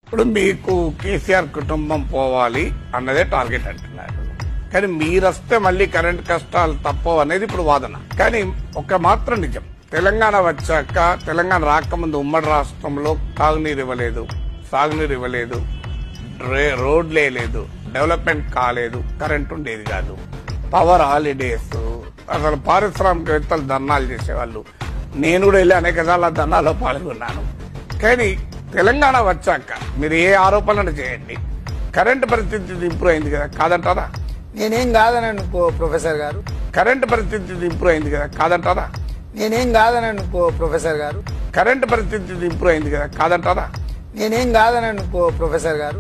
ఇప్పుడు మీకు కేసీఆర్ కుటుంబం పోవాలి అన్నదే టార్గెట్ అంటున్నారు కానీ మీరొస్తే మళ్ళీ కరెంట్ కష్టాలు తప్పవు అనేది ఇప్పుడు వాదన కానీ ఒక మాత్రం నిజం తెలంగాణ వచ్చాక తెలంగాణ రాకముందు ఉమ్మడి రాష్ట్రంలో తాగునీరు ఇవ్వలేదు సాగునీరు ఇవ్వలేదు రే- రోడ్లే లేదు డెవలప్మెంట్ కాలేదు కరెంట్ ఉండేది కాదు పవర్ హాలిడేస్ అసలు పారిశ్రామికవేత్తలు ధర్నాలు చేసేవాళ్ళు నేను కూడా వెళ్ళి అనేక సార్లు ఆ ధర్నాలో పాల్గొన్నాను కానీ తెలంగాణ వచ్చాక మీరు ఏ ఆరోపణలు చేయండి కరెంట్ పరిస్థితి ఇంప్రూవ్ అయింది కదా కాదంటారా నేనేం కాదనండి పో- ప్రొఫెసర్ గారు కరెంట్ పరిస్థితి ఇంప్రూవ్ అయింది కదా కాదంటారా నేనేం కాదనండి పో- ప్రొఫెసర్ గారు కరెంట్ పరిస్థితి ఇంప్రూవ్ అయింది కదా కాదంటారా నేనేం కాదనండి పో- ప్రొఫెసర్ గారు